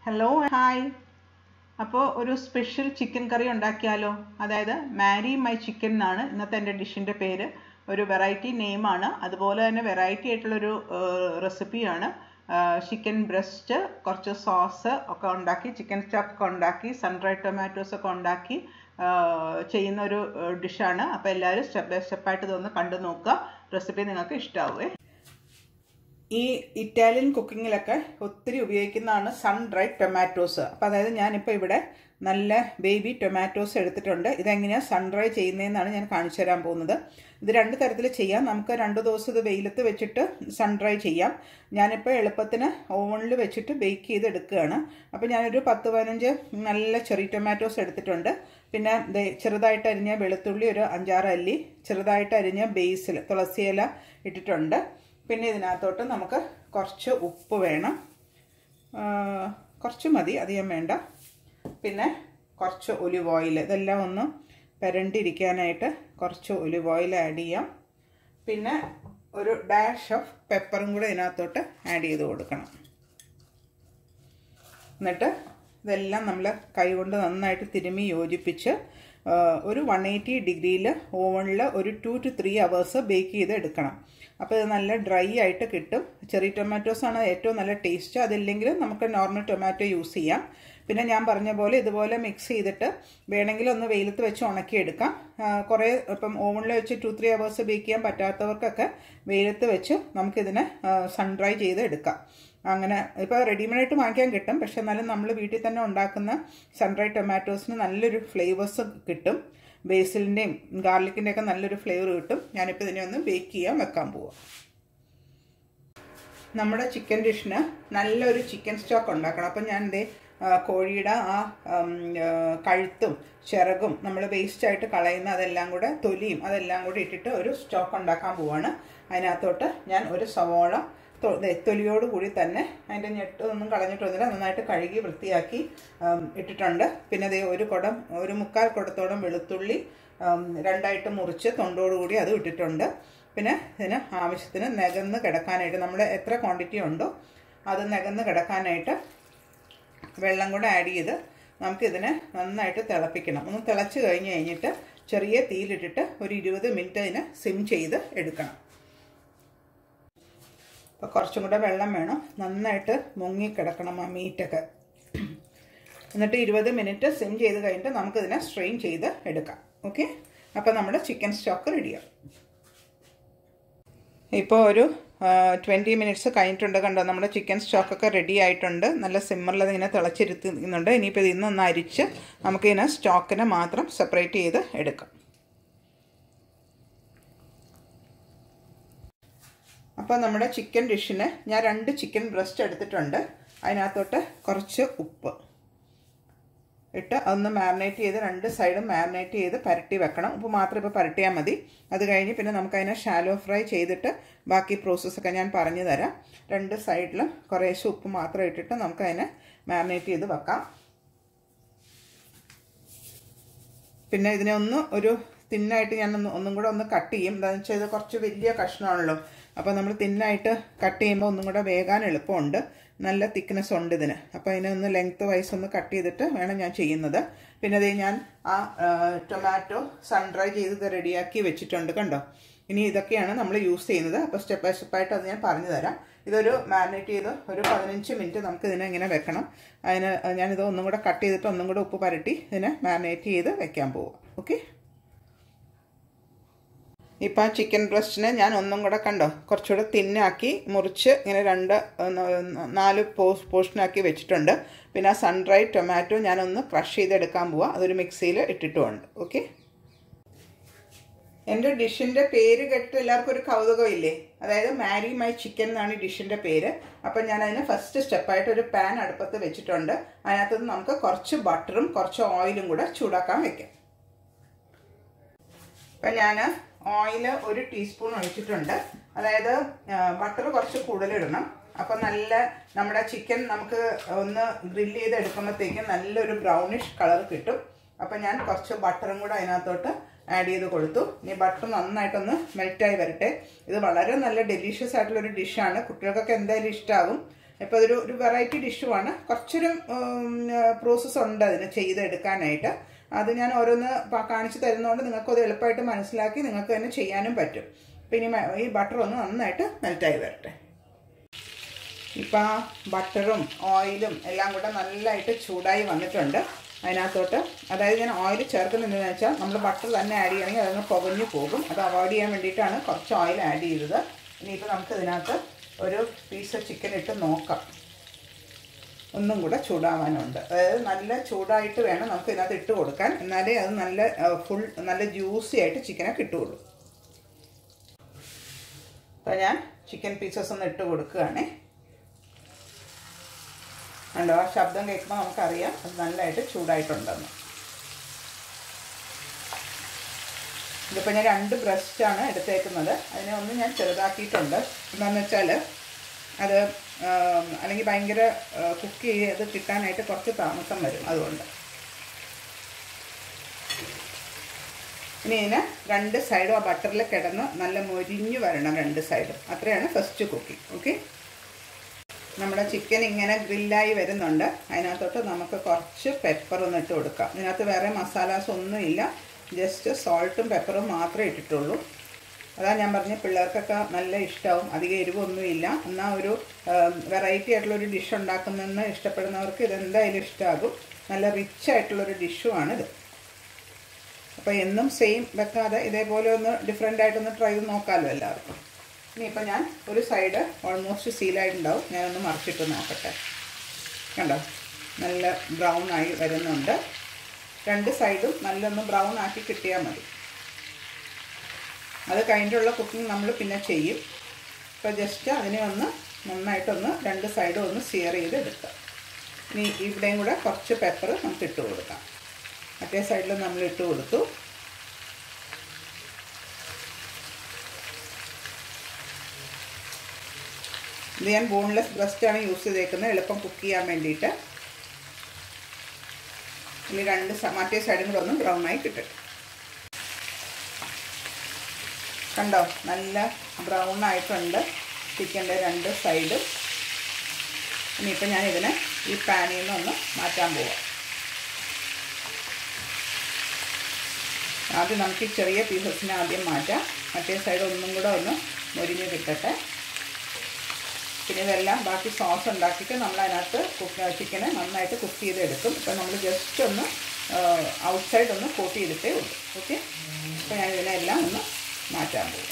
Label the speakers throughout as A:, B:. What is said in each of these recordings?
A: hello hi അപ്പോൾ ഒരു special chicken കറി ഉണ്ടാക്കിയാലോ അതായത് മാരി മൈ ചിക്കൻ എന്നാണ് ഇന്നത്തെ എൻ്റെ ഡിഷിൻ്റെ പേര് ഒരു വെറൈറ്റി നെയിമാണ് അതുപോലെ തന്നെ വെറൈറ്റി ആയിട്ടുള്ളൊരു റെസിപ്പിയാണ് ചിക്കൻ ബ്രസ്റ്റ് കുറച്ച് സോസ് ഒക്കെ ഉണ്ടാക്കി ചിക്കൻ സ്റ്റഫ് ഒക്കെ ഉണ്ടാക്കി സൺഡ്രൈഡ് ടൊമാറ്റോസ് ഒക്കെ ഉണ്ടാക്കി ചെയ്യുന്ന ഒരു ഡിഷാണ് അപ്പോൾ എല്ലാവരും സ്റ്റെപ്പ് ബൈ സ്റ്റെപ്പായിട്ട് ഇതൊന്ന് കണ്ടു നോക്കുക റെസിപ്പി നിങ്ങൾക്ക് ഇഷ്ടമാവുമേ ഈ ഇറ്റാലിയൻ കുക്കിങ്ങിലൊക്കെ ഒത്തിരി ഉപയോഗിക്കുന്നതാണ് സൺ ഡ്രൈഡ് ടൊമാറ്റോസ് അപ്പോൾ അതായത് ഞാനിപ്പോൾ ഇവിടെ നല്ല ബേബി ടൊമാറ്റോസ് എടുത്തിട്ടുണ്ട് ഇതെങ്ങനെയാണ് സൺ ഡ്രൈ ചെയ്യുന്നതെന്നാണ് ഞാൻ കാണിച്ചു തരാൻ പോകുന്നത് ഇത് രണ്ട് തരത്തിൽ ചെയ്യാം നമുക്ക് രണ്ട് ദിവസം ഇത് വെയിലത്ത് വെച്ചിട്ട് സൺ ഡ്രൈ ചെയ്യാം ഞാനിപ്പോൾ എളുപ്പത്തിന് ഓവണിൽ വെച്ചിട്ട് ബേക്ക് ചെയ്ത് എടുക്കുകയാണ് അപ്പോൾ ഞാനൊരു പത്ത് പതിനഞ്ച് നല്ല ചെറിയ ടൊമാറ്റോസ് എടുത്തിട്ടുണ്ട് പിന്നെ ചെറുതായിട്ട് അരിഞ്ഞ വെളുത്തുള്ളി ഒരു അഞ്ചാറ് അല്ലി ചെറുതായിട്ട് അരിഞ്ഞ ബേസിൽ തുളസിയില ഇട്ടിട്ടുണ്ട് പിന്നെ ഇതിനകത്തോട്ട് നമുക്ക് കുറച്ച് ഉപ്പ് വേണം കുറച്ച് മതി അധികം വേണ്ട പിന്നെ കുറച്ച് ഒലിവ് ഓയിൽ ഇതെല്ലാം ഒന്ന് പെരണ്ടിരിക്കാനായിട്ട് കുറച്ച് ഒലിവ് ഓയിൽ ആഡ് ചെയ്യാം പിന്നെ ഒരു ഡാഷ് ഓഫ് പെപ്പറും കൂടെ ഇതിനകത്തോട്ട് ആഡ് ചെയ്ത് കൊടുക്കണം എന്നിട്ട് ഇതെല്ലാം നമ്മൾ കൈകൊണ്ട് നന്നായിട്ട് തിരുമ്മി യോജിപ്പിച്ച് ഒരു വൺ എയ്റ്റി ഡിഗ്രിയിൽ ഓവണിൽ ഒരു two two three hours bake ചെയ്ത് എടുക്കണം അപ്പോൾ ഇത് നല്ല ഡ്രൈ ആയിട്ട് കിട്ടും ചെറിയ ടൊമാറ്റോസ് ആണ് ഏറ്റവും നല്ല ടേസ്റ്റ് അതില്ലെങ്കിൽ നമുക്ക് നോർമൽ ടൊമാറ്റോ യൂസ് ചെയ്യാം പിന്നെ ഞാൻ പറഞ്ഞ പോലെ ഇതുപോലെ മിക്സ് ചെയ്തിട്ട് വേണമെങ്കിൽ ഒന്ന് വെയിലത്ത് വെച്ച് ഉണക്കിയെടുക്കാം കുറേ ഇപ്പം ഓവണിൽ വെച്ച് ടു ത്രീ അവേഴ്സ് ബേക്ക് ചെയ്യാൻ പറ്റാത്തവർക്കൊക്കെ വെയിലത്ത് വെച്ച് നമുക്കിതിനെ സൺ ഡ്രൈ ചെയ്ത് എടുക്കാം അങ്ങനെ ഇപ്പോൾ റെഡിമെയ്ഡായിട്ട് വാങ്ങിക്കാൻ കിട്ടും പക്ഷെ എന്നാലും നമ്മൾ വീട്ടിൽ തന്നെ ഉണ്ടാക്കുന്ന സൺഡ്രൈ ടൊമാറ്റോസിന് നല്ലൊരു ഫ്ലേവേഴ്സ് കിട്ടും ബേസിലിൻ്റെയും ഗാർലിക്കിൻ്റെ ഒക്കെ നല്ലൊരു ഫ്ലേവർ കിട്ടും ഞാനിപ്പോൾ ഇതിനെ ഒന്ന് ബേക്ക് ചെയ്യാൻ വെക്കാൻ പോവാം നമ്മുടെ ചിക്കൻ ഡിഷിന് നല്ലൊരു ചിക്കൻ സ്റ്റോക്ക് ഉണ്ടാക്കണം അപ്പം ഞാൻ എന്തേ കോഴിയുടെ ആ കഴുത്തും ചിറകും നമ്മൾ വേസ്റ്റായിട്ട് കളയുന്ന അതെല്ലാം കൂടെ തൊലിയും അതെല്ലാം കൂടെ ഇട്ടിട്ട് ഒരു സ്റ്റോക്ക് ഉണ്ടാക്കാൻ പോവാണ് അതിനകത്തോട്ട് ഞാൻ ഒരു സവോള തൊലിയോട് കൂടി തന്നെ അതിൻ്റെ ഞെട്ട് ഒന്നും കളഞ്ഞിട്ടൊന്നുമില്ല നന്നായിട്ട് കഴുകി വൃത്തിയാക്കി ഇട്ടിട്ടുണ്ട് പിന്നെ അതേ ഒരു കുടം ഒരു മുക്കാൽ കുടത്തോളം വെളുത്തുള്ളി രണ്ടായിട്ട് മുറിച്ച് തൊണ്ടോടുകൂടി അത് ഇട്ടിട്ടുണ്ട് പിന്നെ ഇതിന് ആവശ്യത്തിന് നികന്ന് കിടക്കാനായിട്ട് നമ്മൾ എത്ര ക്വാണ്ടിറ്റി ഉണ്ടോ അത് നികന്ന് കിടക്കാനായിട്ട് വെള്ളം കൂടെ ആഡ് ചെയ്ത് നമുക്കിതിനെ നന്നായിട്ട് തിളപ്പിക്കണം ഒന്ന് തിളച്ച് കഴിഞ്ഞ് കഴിഞ്ഞിട്ട് ചെറിയ തീയിലിട്ടിട്ട് ഒരു ഇരുപത് മിനിറ്റ് അതിനെ സിം ചെയ്ത് എടുക്കണം അപ്പോൾ കുറച്ചും കൂടെ വെള്ളം വേണം നന്നായിട്ട് മുങ്ങിക്കിടക്കണം ആ മീറ്റൊക്കെ എന്നിട്ട് ഇരുപത് മിനിറ്റ് സിം ചെയ്ത് കഴിഞ്ഞിട്ട് നമുക്കിതിനെ സ്ട്രെയിൻ ചെയ്ത് എടുക്കാം ഓക്കെ അപ്പോൾ നമ്മുടെ ചിക്കൻ സ്റ്റോക്ക് റെഡിയാവും ഇപ്പോൾ ഒരു ട്വൻറ്റി മിനിറ്റ്സ് കഴിഞ്ഞിട്ടുണ്ട് കണ്ടോ നമ്മുടെ ചിക്കൻ സ്റ്റോക്കൊക്കെ റെഡി ആയിട്ടുണ്ട് നല്ല സിമ്മറിൽ അതിങ്ങനെ തിളച്ചിരുത്തുന്നുണ്ട് ഇനിയിപ്പോൾ ഇതിൽ നിന്നൊന്ന് അരിച്ച് നമുക്കിതിനെ സ്റ്റോക്കിനെ മാത്രം സെപ്പറേറ്റ് ചെയ്ത് എടുക്കാം അപ്പോൾ നമ്മുടെ ചിക്കൻ ഡിഷിന് ഞാൻ രണ്ട് ചിക്കൻ ബ്രസ്റ്റ് എടുത്തിട്ടുണ്ട് അതിനകത്തോട്ട് കുറച്ച് ഉപ്പ് ഇട്ട് ഒന്ന് മാരിനേറ്റ് ചെയ്ത് രണ്ട് സൈഡും മാരിനേറ്റ് ചെയ്ത് പരട്ടി വെക്കണം ഉപ്പ് മാത്രം ഇപ്പോൾ പരട്ടിയാൽ മതി അത് കഴിഞ്ഞ് പിന്നെ നമുക്കതിനെ ഷാലോ ഫ്രൈ ചെയ്തിട്ട് ബാക്കി പ്രോസസ്സൊക്കെ ഞാൻ പറഞ്ഞു തരാം രണ്ട് സൈഡിലും കുറേശ്ശെ ഉപ്പ് മാത്രം ഇട്ടിട്ട് നമുക്കതിനെ മാരിനേറ്റ് ചെയ്ത് വെക്കാം പിന്നെ ഇതിനെ ഒന്ന് ഒരു തിന്നായിട്ട് ഞാൻ ഒന്ന് ഒന്നും കൂടെ ഒന്ന് കട്ട് ചെയ്യും എന്താണെന്ന് വെച്ചാൽ ഇത് കുറച്ച് വലിയ കഷ്ണമാണല്ലോ അപ്പോൾ നമ്മൾ തിന്നായിട്ട് കട്ട് ചെയ്യുമ്പോൾ ഒന്നും കൂടെ വേകാൻ എളുപ്പമുണ്ട് നല്ല തിക്നെസ് ഉണ്ട് ഇതിന് അപ്പോൾ അതിനെ ഒന്ന് ലെങ്ത് വൈസ് ഒന്ന് കട്ട് ചെയ്തിട്ട് വേണം ഞാൻ ചെയ്യുന്നത് പിന്നെ അതേ ഞാൻ ആ ടൊമാറ്റോ സൺ ഡ്രൈ ചെയ്ത് റെഡിയാക്കി വെച്ചിട്ടുണ്ട് കണ്ടോ ഇനി ഇതൊക്കെയാണ് നമ്മൾ യൂസ് ചെയ്യുന്നത് അപ്പോൾ സ്റ്റെപ്പ് ബൈ സ്റ്റെപ്പായിട്ട് അത് ഞാൻ പറഞ്ഞു തരാം ഇതൊരു മാരിനേറ്റ് ചെയ്ത് ഒരു പതിനഞ്ച് മിനിറ്റ് നമുക്ക് ഇതിനെ ഇങ്ങനെ വെക്കണം അതിന് ഞാനിത് ഒന്നും കൂടെ കട്ട് ചെയ്തിട്ട് ഒന്നും കൂടെ ഉപ്പ് പരട്ടി ഇതിനെ മാരിനേറ്റ് ചെയ്ത് വെക്കാൻ പോവാം ഓക്കെ ഇപ്പം ആ ചിക്കൻ ബ്രസ്റ്റിനെ ഞാൻ ഒന്നും കൂടെ കണ്ടോ കുറച്ചുകൂടെ തിന്നാക്കി മുറിച്ച് ഇങ്ങനെ രണ്ട് നാല് പോസ് പോർഷനാക്കി വെച്ചിട്ടുണ്ട് പിന്നെ ആ സൺ ഡ്രൈ ടൊമാറ്റോ ഞാനൊന്ന് ക്രഷ് ചെയ്തെടുക്കാൻ പോവാം അതൊരു മിക്സിയിൽ ഇട്ടിട്ടുമുണ്ട് ഓക്കെ എൻ്റെ ഡിഷിൻ്റെ പേര് കേട്ടിട്ട് എല്ലാവർക്കും ഒരു കൗതുകം ഇല്ലേ അതായത് മാരി മൈ ചിക്കൻ എന്നാണ് ഈ ഡിഷിൻ്റെ പേര് അപ്പം ഞാൻ അതിന് ഫസ്റ്റ് സ്റ്റെപ്പായിട്ട് ഒരു പാൻ അടുപ്പത്ത് വെച്ചിട്ടുണ്ട് അതിനകത്ത് നമുക്ക് കുറച്ച് ബട്ടറും കുറച്ച് ഓയിലും കൂടെ ചൂടാക്കാൻ വെക്കാം അപ്പം ഞാൻ ഓയിൽ ഒരു ടീസ്പൂൺ ഒഴിച്ചിട്ടുണ്ട് അതായത് ബട്ടർ കുറച്ച് കൂടുതലിടണം അപ്പം നല്ല നമ്മുടെ ചിക്കൻ നമുക്ക് ഒന്ന് ഗ്രില്ല് ചെയ്ത് എടുക്കുമ്പോഴത്തേക്കും നല്ലൊരു ബ്രൗണിഷ് കളർ കിട്ടും അപ്പം ഞാൻ കുറച്ച് ബട്ടറും കൂടെ അതിനകത്തോട്ട് ആഡ് ചെയ്ത് കൊടുത്തു ഇനി ബട്ടർ നന്നായിട്ടൊന്ന് മെൽറ്റായി വരട്ടെ ഇത് വളരെ നല്ല ഡെലീഷ്യസ് ആയിട്ടുള്ളൊരു ഡിഷാണ് കുട്ടികൾക്കൊക്കെ എന്തായാലും ഇഷ്ടമാകും ഇപ്പോൾ അതൊരു ഒരു വെറൈറ്റി ഡിഷുമാണ് കുറച്ചൊരു പ്രോസസ്സ് ഉണ്ട് അതിന് ചെയ്തെടുക്കാനായിട്ട് അത് ഞാൻ ഓരോന്ന് പ- കാണിച്ചു തരുന്നതുകൊണ്ട് നിങ്ങൾക്ക് അത് എളുപ്പമായിട്ട് മനസ്സിലാക്കി നിങ്ങൾക്ക് തന്നെ ചെയ്യാനും പറ്റും പിന്നെ മ- ഈ ബട്ടർ ഒന്ന് നന്നായിട്ട് മെൽറ്റായി വരട്ടെ ഇപ്പം ആ ബട്ടറും ഓയിലും എല്ലാം കൂടെ നല്ലതായിട്ട് ചൂടായി വന്നിട്ടുണ്ട് അതിനകത്തോട്ട് അതായത് ഞാൻ ഓയിൽ ചേർക്കുന്നത് എന്താണെന്ന് വെച്ചാൽ നമ്മൾ ബട്ടർ തന്നെ ആഡ് ചെയ്യണമെങ്കിൽ അതങ്ങ് പുകഞ്ഞു പോകും അത് അവോയ്ഡ് ചെയ്യാൻ വേണ്ടിയിട്ടാണ് കുറച്ച് ഓയിൽ ആഡ് ചെയ്തത് ഇനിയിപ്പോൾ നമുക്ക് ഇതിനകത്ത് ഒരു പീസ് ചിക്കൻ ഇട്ട് നോക്കാം ഒന്നും കൂടെ ചൂടാവാനുണ്ട് അതായത് നല്ല ചൂടായിട്ട് വേണം നമുക്ക് ഇതിനകത്ത് ഇട്ട് കൊടുക്കാൻ എന്നാലേ അത് നല്ല ഫുൾ നല്ല ജ്യൂസി ആയിട്ട് ചിക്കനെ കിട്ടുകയുള്ളൂ അപ്പോൾ ഞാൻ ചിക്കൻ പീസസ് ഒന്ന് ഇട്ട് കൊടുക്കുകയാണേ കണ്ടോ ആ ശബ്ദം കേൾക്കുമ്പോൾ നമുക്കറിയാം അത് നല്ലതായിട്ട് ചൂടായിട്ടുണ്ടെന്ന് ഇതിപ്പോൾ ഞാൻ രണ്ട് ബ്രസ്റ്റാണ് എടുത്തേക്കുന്നത് അതിനെ ഒന്ന് ഞാൻ ചെറുതാക്കിയിട്ടുണ്ട് എന്താണെന്ന് വെച്ചാൽ അത് ആം, അല്ലെങ്കിൽ ഭയങ്കര കുക്ക് ചെയ്ത് കിട്ടാനായിട്ട് കുറച്ച് താമസം വരും അതുകൊണ്ട് ഇനി ഇതിന് രണ്ട് സൈഡും ആ ബട്ടറിൽ കിടന്ന് നല്ല മൊരിഞ്ഞു വരണം രണ്ട് സൈഡും അത്രയാണ് ഫസ്റ്റ് കുക്കിംഗ് ഓക്കെ നമ്മുടെ ചിക്കൻ ഇങ്ങനെ ഗ്രില്ലായി വരുന്നുണ്ട് അതിനകത്തോട്ട് നമുക്ക് കുറച്ച് പെപ്പർ ഒന്ന് ഇട്ട് കൊടുക്കാം ഇതിനകത്ത് വേറെ മസാലാസ് ഒന്നുമില്ല ജസ്റ്റ് സോൾട്ടും പെപ്പറും മാത്രമേ ഇട്ടിട്ടുള്ളൂ അതാ ഞാൻ പറഞ്ഞ പിള്ളേർക്കൊക്കെ നല്ല ഇഷ്ടമാവും അധികം എരിവൊന്നുമില്ല എന്നാൽ ഒരു വെറൈറ്റി ആയിട്ടുള്ള ഒരു ഡിഷ് ഉണ്ടാക്കുന്നതെന്ന് ഇഷ്ടപ്പെടുന്നവർക്ക് ഇതെന്തായാലും ഇഷ്ടമാകും നല്ല റിച്ച് ആയിട്ടുള്ളൊരു ഡിഷുമാണിത് അപ്പോൾ എന്നും സെയിം വെക്കാതെ ഇതേപോലെ ഒന്ന് ഡിഫറെൻ്റ് ആയിട്ടൊന്ന് ട്രൈ ചെയ്ത് നോക്കാമല്ലോ എല്ലാവർക്കും ഇനിയിപ്പോൾ ഞാൻ ഒരു സൈഡ് ഓൾമോസ്റ്റ് സീലായിട്ടുണ്ടാവും ഞാനൊന്ന് മറിച്ചിട്ട് നോക്കട്ടെ കണ്ടോ നല്ല ബ്രൗൺ ആയി വരുന്നുണ്ട് രണ്ട് സൈഡും നല്ലൊന്ന് ബ്രൗൺ ആക്കി കിട്ടിയാൽ മതി അത് കഴിഞ്ഞിട്ടുള്ള കുക്കിംഗ് നമ്മൾ പിന്നെ ചെയ്യും ഇപ്പോൾ ജസ്റ്റ് അതിനെ ഒന്ന് നന്നായിട്ടൊന്ന് രണ്ട് സൈഡും ഒന്ന് സിയർ ചെയ്ത് എടുക്കുക ഇനി ഇവിടെയും കൂടെ കുറച്ച് പെപ്പർ നമുക്ക് ഇട്ട് കൊടുക്കാം മറ്റേ സൈഡിൽ നമ്മൾ ഇട്ട് കൊടുത്തു ഇത് ഞാൻ ബോൺലെസ് ബ്രസ്റ്റാണ് യൂസ് ചെയ്തേക്കുന്നത് എളുപ്പം കുക്ക് ചെയ്യാൻ വേണ്ടിയിട്ട് ഇനി രണ്ട് സ- മറ്റേ സൈഡും കൂടെ ഒന്ന് ബ്രൗൺ ആയി കിട്ടട്ടെ കണ്ടോ നല്ല ബ്രൗൺ ആയിട്ടുണ്ട് ചിക്കൻ്റെ രണ്ട് സൈഡും ഇനിയിപ്പോൾ ഞാൻ ഇതിനെ ഈ പാനിൽ നിന്ന് ഒന്ന് മാറ്റാൻ പോവാം ആദ്യം നമുക്ക് ഈ ചെറിയ പീസസിനെ ആദ്യം മാറ്റാം മറ്റേ സൈഡ് ഒന്നും കൂടെ ഒന്ന് മൊരിഞ്ഞ് കിട്ടട്ടെ പിന്നെ ഇതെല്ലാം ബാക്കി സോസ് ഉണ്ടാക്കിയിട്ട് നമ്മൾ അതിനകത്ത് കുക്ക് ചിക്കനെ നന്നായിട്ട് കുക്ക് ചെയ്തെടുക്കും ഇപ്പം നമ്മൾ ജസ്റ്റ് ഒന്ന് ഔട്ട് സൈഡ് ഒന്ന് കോട്ട് ചെയ്തിട്ടേ ഉള്ളൂ ഓക്കെ അപ്പോൾ ഞാൻ ഇതിനെല്ലാം ഒന്ന് മാറ്റാൻ പോകും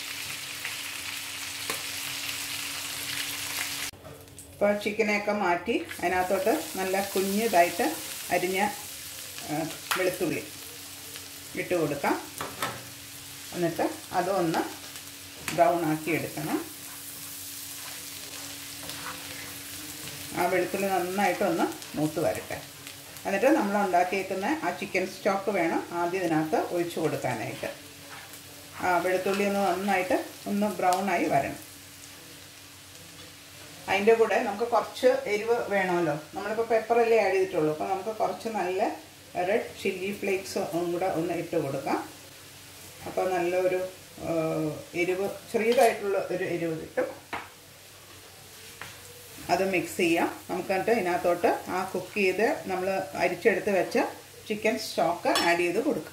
A: ഇപ്പോൾ ചിക്കനെയൊക്കെ മാറ്റി അതിനകത്തോട്ട് നല്ല കുഞ്ഞതായിട്ട് അരിഞ്ഞ ആ, വെളുത്തുള്ളി ഇട്ട് കൊടുക്കാം എന്നിട്ട് അതൊന്ന് ബ്രൗൺ ആക്കി എടുക്കണം ആ വെളുത്തുള്ളി നന്നായിട്ടൊന്ന് മൂത്ത് വരട്ടെ എന്നിട്ട് നമ്മൾ ഉണ്ടാക്കിയേക്കുന്ന ആ ചിക്കൻ സ്റ്റോക്ക് വേണം ആദ്യം ഇതിനകത്ത് ഒഴിച്ചു കൊടുക്കാനായിട്ട് ആ വെളുത്തുള്ളി ഒന്ന് നന്നായിട്ട് ഒന്ന് ബ്രൗൺ ആയി വരണം അതിൻ്റെ കൂടെ നമുക്ക് കുറച്ച് എരിവ് വേണമല്ലോ നമ്മളിപ്പോൾ പെപ്പറല്ലേ ആഡ് ചെയ്തിട്ടുള്ളൂ അപ്പോൾ നമുക്ക് കുറച്ച് നല്ല റെഡ് ചില്ലി ഫ്ലേക്സ് കൂടെ ഒന്ന് ഇട്ട് കൊടുക്കാം അപ്പോൾ നല്ലൊരു ആ, എരിവ് ചെറിയതായിട്ടുള്ള ഒരു എരിവ് കിട്ടും അത് മിക്സ് ചെയ്യാം നമുക്ക് എന്നിട്ട് ഇതിനകത്തോട്ട് ആ കുക്ക് ചെയ്ത് നമ്മൾ അരിച്ചെടുത്ത് വെച്ച ചിക്കൻ സ്റ്റോക്ക് ആഡ് ചെയ്ത് കൊടുക്കാം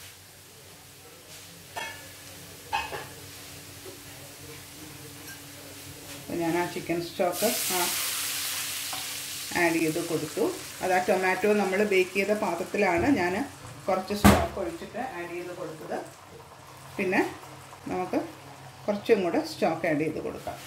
A: അപ്പോൾ ഞാൻ ആ ചിക്കൻ സ്റ്റോക്ക് ആ ആഡ് ചെയ്ത് കൊടുത്തു അത് ആ ടൊമാറ്റോ നമ്മൾ ബേക്ക് ചെയ്ത പാത്രത്തിലാണ് ഞാൻ കുറച്ച് സ്റ്റോക്ക് ഒഴിച്ചിട്ട് ആഡ് ചെയ്ത് കൊടുത്തത് പിന്നെ നമുക്ക് കുറച്ചും കൂടെ സ്റ്റോക്ക് ആഡ് ചെയ്ത് കൊടുക്കാം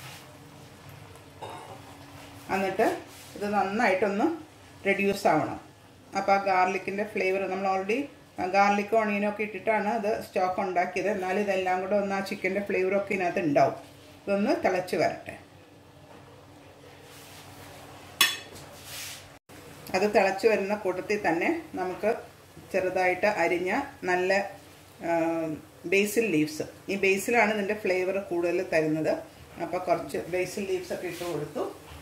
A: എന്നിട്ട് ഇത് നന്നായിട്ടൊന്ന് റെഡ്യൂസ് ആവണം അപ്പോൾ ആ ഗാർലിക്കിൻ്റെ ഫ്ലേവർ നമ്മൾ ഓൾറെഡി ഗാർലിക്കും ഒണിയനും ഒക്കെ ഇട്ടിട്ടാണ് അത് സ്റ്റോക്ക് ഉണ്ടാക്കിയത് എന്നാലും ഇതെല്ലാം കൂടെ ഒന്ന് ആ ചിക്കൻ്റെ ഫ്ലേവറൊക്കെ ഇതിനകത്ത് ഉണ്ടാവും ഇതൊന്ന് തിളച്ച് വരട്ടെ അത് തിളച്ച് വരുന്ന കൂട്ടത്തിൽ തന്നെ നമുക്ക് ചെറുതായിട്ട് അരിഞ്ഞ നല്ല ബേസിൽ ലീവ്സ് ഈ ബേസിലാണ് ഇതിൻ്റെ ഫ്ലേവർ കൂടുതൽ തരുന്നത് അപ്പോൾ കുറച്ച് ബേസിൽ ലീവ്സ് ഒക്കെ ഇട്ട് കൊടുത്തു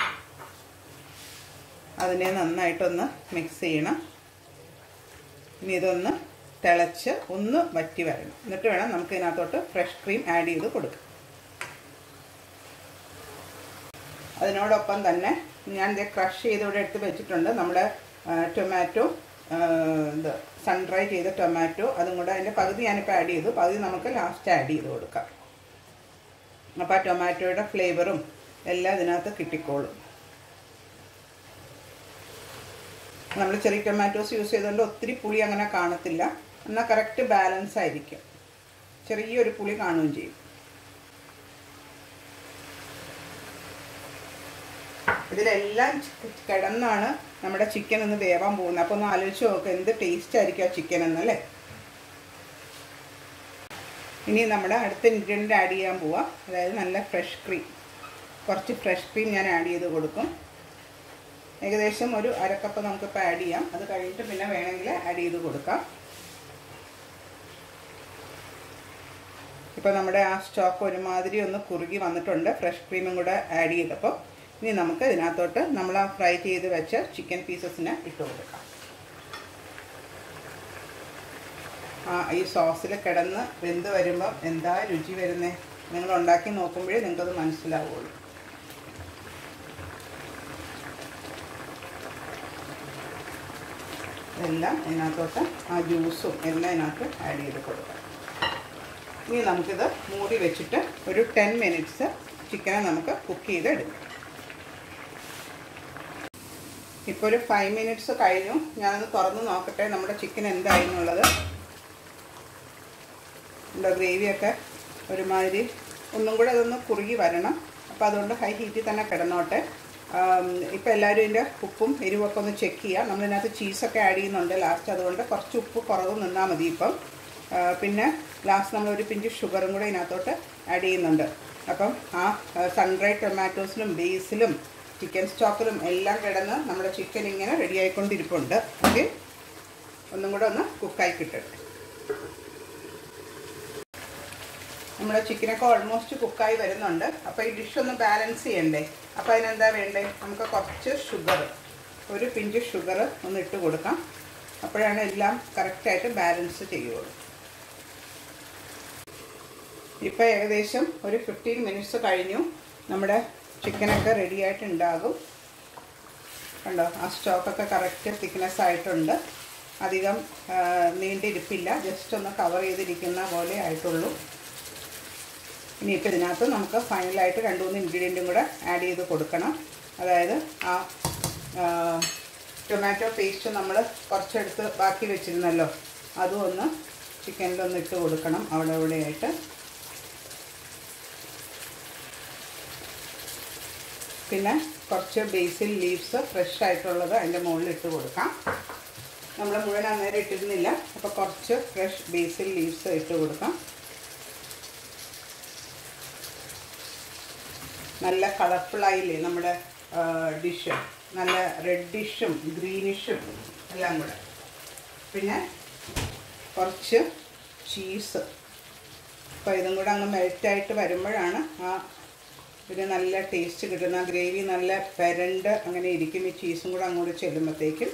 A: അതിനെ നന്നായിട്ടൊന്ന് മിക്സ് ചെയ്യണം ഇനി ഇതൊന്ന് തിളച്ച് ഒന്ന് വറ്റി വരണം എന്നിട്ട് വേണം നമുക്ക് ഇതിനകത്തോട്ട് ഫ്രഷ് ക്രീം ആഡ് ചെയ്ത് കൊടുക്കാം അതിനോടൊപ്പം തന്നെ ഞാൻ ഇത് ക്രഷ് ചെയ്ത് ഇവിടെ എടുത്ത് വെച്ചിട്ടുണ്ട് നമ്മുടെ ടൊമാറ്റോ ഇത് സൺ ഡ്രൈ ചെയ്ത ടൊമാറ്റോ അതും കൂടെ അതിൻ്റെ പകുതി ഞാനിപ്പോൾ ആഡ് ചെയ്തു പകുതി നമുക്ക് ലാസ്റ്റ് ആഡ് ചെയ്ത് കൊടുക്കാം അപ്പോൾ ആ ടൊമാറ്റോയുടെ ഫ്ലേവറും എല്ലാം ഇതിനകത്ത് കിട്ടിക്കോളും നമ്മൾ ചെറിയ ടൊമാറ്റോസ് യൂസ് ചെയ്തുകൊണ്ട് ഒത്തിരി പുളി അങ്ങനെ കാണത്തില്ല എന്നാൽ കറക്റ്റ് ബാലൻസ് ആയിരിക്കും ചെറിയൊരു പുളി കാണുകയും ചെയ്യും ഇതിലെല്ലാം കിടന്നാണ് നമ്മുടെ ചിക്കൻ ഒന്ന് വേവാൻ പോകുന്നത് അപ്പോൾ ഒന്ന് ആലോചിച്ച് നോക്കുക എന്ത് ടേസ്റ്റ് ആയിരിക്കും ആ ചിക്കൻ എന്നല്ലേ ഇനി നമ്മുടെ അടുത്ത ഇൻഗ്രീഡിയൻ്റ് ആഡ് ചെയ്യാൻ പോവാം അതായത് നല്ല ഫ്രഷ് ക്രീം കുറച്ച് ഫ്രഷ് ക്രീം ഞാൻ ആഡ് ചെയ്ത് കൊടുക്കും ഏകദേശം ഒരു അരക്കപ്പ് നമുക്കിപ്പോൾ ആഡ് ചെയ്യാം അത് കഴിഞ്ഞിട്ട് പിന്നെ വേണമെങ്കിൽ ആഡ് ചെയ്ത് കൊടുക്കാം ഇപ്പോൾ നമ്മുടെ ആ സ്റ്റോക്ക് ഒരുമാതിരി ഒന്ന് കുറുകി വന്നിട്ടുണ്ട് ഫ്രഷ് ക്രീമും കൂടെ ആഡ് ചെയ്തപ്പോൾ ഇനി നമുക്ക് ഇതിനകത്തോട്ട് നമ്മൾ ആ ഫ്രൈ ചെയ്ത് വെച്ച ചിക്കൻ പീസസിനെ ഇട്ട് കൊടുക്കാം ആ ഈ സോസിൽ കിടന്ന് വെന്ത് വരുമ്പം എന്താ രുചി വരുന്നേ നിങ്ങൾ ഉണ്ടാക്കി നോക്കുമ്പോഴേ നിങ്ങൾക്കത് മനസ്സിലാവുള്ളൂ എല്ലാം ഇതിനകത്തോട്ട് ആ ജ്യൂസും എല്ലാം ഇതിനകത്ത് ആഡ് ചെയ്ത് കൊടുക്കാം ഇനി നമുക്കിത് മൂടി വെച്ചിട്ട് ഒരു ടെൻ മിനിറ്റ്സ് ചിക്കനെ നമുക്ക് കുക്ക് ചെയ്ത് എടുക്കാം ഇപ്പോൾ ഒരു ഫൈവ് മിനിറ്റ്സ് കഴിഞ്ഞു ഞാനൊന്ന് തുറന്ന് നോക്കട്ടെ നമ്മുടെ ചിക്കൻ എന്തായി എന്നുള്ളത് നമ്മുടെ ഗ്രേവിയൊക്കെ ഒരുമാതിരി ഒന്നും കൂടെ അതൊന്ന് കുറുകി വരണം അപ്പോൾ അതുകൊണ്ട് ഹൈ ഹീറ്റിൽ തന്നെ കിടന്നോട്ടെ ഇപ്പോൾ എല്ലാവരും ഇതിൻ്റെ ഉപ്പും എരിവൊക്കെ ഒന്ന് ചെക്ക് ചെയ്യുക നമ്മളിതിനകത്ത് ചീസൊക്കെ ആഡ് ചെയ്യുന്നുണ്ട് ലാസ്റ്റ് അതുകൊണ്ട് കുറച്ച് ഉപ്പ് കുറവ് നിന്നാൽ മതി ഇപ്പം പിന്നെ ലാസ്റ്റ് നമ്മളൊരു പിഞ്ച് ഷുഗറും കൂടെ ഇതിനകത്തോട്ട് ആഡ് ചെയ്യുന്നുണ്ട് അപ്പം ആ സൺഡ്രൈ ടൊമാറ്റോസിലും ബേസിലും ചിക്കൻ സ്റ്റോക്കിലും എല്ലാം കിടന്ന് നമ്മുടെ ചിക്കൻ ഇങ്ങനെ റെഡി ആയിക്കൊണ്ടിരിപ്പുണ്ട് ഓക്കെ ഒന്നും കൂടെ ഒന്ന് കുക്കായി കിട്ടട്ടെ നമ്മുടെ ചിക്കനൊക്കെ ഓൾമോസ്റ്റ് കുക്കായി വരുന്നുണ്ട് അപ്പോൾ ഈ ഡിഷ് ഒന്ന് ബാലൻസ് ചെയ്യണ്ടേ അപ്പോൾ അതിനെന്താ വേണ്ടേ നമുക്ക് കുറച്ച് ഷുഗർ ഒരു പിഞ്ച് ഷുഗർ ഒന്ന് ഇട്ട് കൊടുക്കാം അപ്പോഴാണ് എല്ലാം കറക്റ്റായിട്ട് ബാലൻസ് ചെയ്യുള്ളൂ ഇപ്പോൾ ഏകദേശം ഒരു ഫിഫ്റ്റീൻ മിനിറ്റ്സ് കഴിഞ്ഞു നമ്മുടെ ചിക്കനൊക്കെ റെഡി ആയിട്ടുണ്ടാകും കണ്ടോ ആ സ്റ്റോക്കൊക്കെ കറക്റ്റ് തിക്നെസ് ആയിട്ടുണ്ട് അധികം നീണ്ടിരിപ്പില്ല ജസ്റ്റ് ഒന്ന് കവർ ചെയ്തിരിക്കുന്ന പോലെ ആയിട്ടുള്ളൂ ഇനിയിപ്പോൾ ഇതിനകത്ത് നമുക്ക് ഫൈനലായിട്ട് രണ്ട് മൂന്ന് ഇൻഗ്രീഡിയൻറ്റും കൂടെ ആഡ് ചെയ്ത് കൊടുക്കണം അതായത് ആ ടൊമാറ്റോ പേസ്റ്റ് നമ്മൾ കുറച്ചെടുത്ത് ബാക്കി വെച്ചിരുന്നല്ലോ അതും ഒന്ന് ചിക്കനിലൊന്ന് ഇട്ട് കൊടുക്കണം അവിടെ ഇവിടെയായിട്ട് പിന്നെ കുറച്ച് ബേസിൽ ലീവ്സ് ഫ്രഷ് ആയിട്ടുള്ളത് അതിൻ്റെ മുകളിൽ ഇട്ട് കൊടുക്കാം നമ്മൾ മുഴുവൻ അന്നേരം ഇട്ടിരുന്നില്ല അപ്പോൾ കുറച്ച് ഫ്രഷ് ബേസിൽ ലീവ്സ് ഇട്ട് കൊടുക്കാം നല്ല കളർഫുള്ളായില്ലേ നമ്മുടെ ഡിഷ് നല്ല റെഡിഷും ഗ്രീനിഷും എല്ലാം കൂടെ പിന്നെ കുറച്ച് ചീസ് അപ്പോൾ ഇതും കൂടെ അങ്ങ് മെൽറ്റായിട്ട് വരുമ്പോഴാണ് ആ ഒരു നല്ല ടേസ്റ്റ് കിട്ടുന്ന ഗ്രേവി നല്ല പെരണ്ട് അങ്ങനെ ഇരിക്കും ഈ ചീസും കൂടെ അങ്ങോട്ട് ചെല്ലുമ്പോഴത്തേക്കും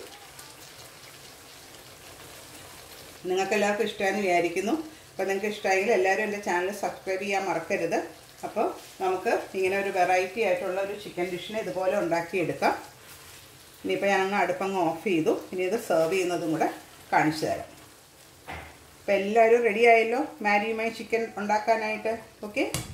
A: നിങ്ങൾക്ക് എല്ലാവർക്കും ഇഷ്ടമായെന്ന് വിചാരിക്കുന്നു അപ്പോൾ നിങ്ങൾക്ക് ഇഷ്ടമായെങ്കിൽ എല്ലാവരും എൻ്റെ ചാനൽ സബ്സ്ക്രൈബ് ചെയ്യാൻ മറക്കരുത് അപ്പോൾ നമുക്ക് ഇങ്ങനെ ഒരു വെറൈറ്റി ആയിട്ടുള്ള ഒരു ചിക്കൻ ഡിഷിനെ ഇതുപോലെ ഉണ്ടാക്കിയെടുക്കാം ഇനിയിപ്പോൾ ഞാനങ്ങ് അടുപ്പങ്ങ് ഓഫ് ചെയ്തു ഇനി ഇത് സെർവ് ചെയ്യുന്നതും കൂടെ കാണിച്ചു തരാം അപ്പോൾ എല്ലാവരും റെഡി ആയല്ലോ മാരിയുമായി ചിക്കൻ ഉണ്ടാക്കാനായിട്ട് ഓക്കെ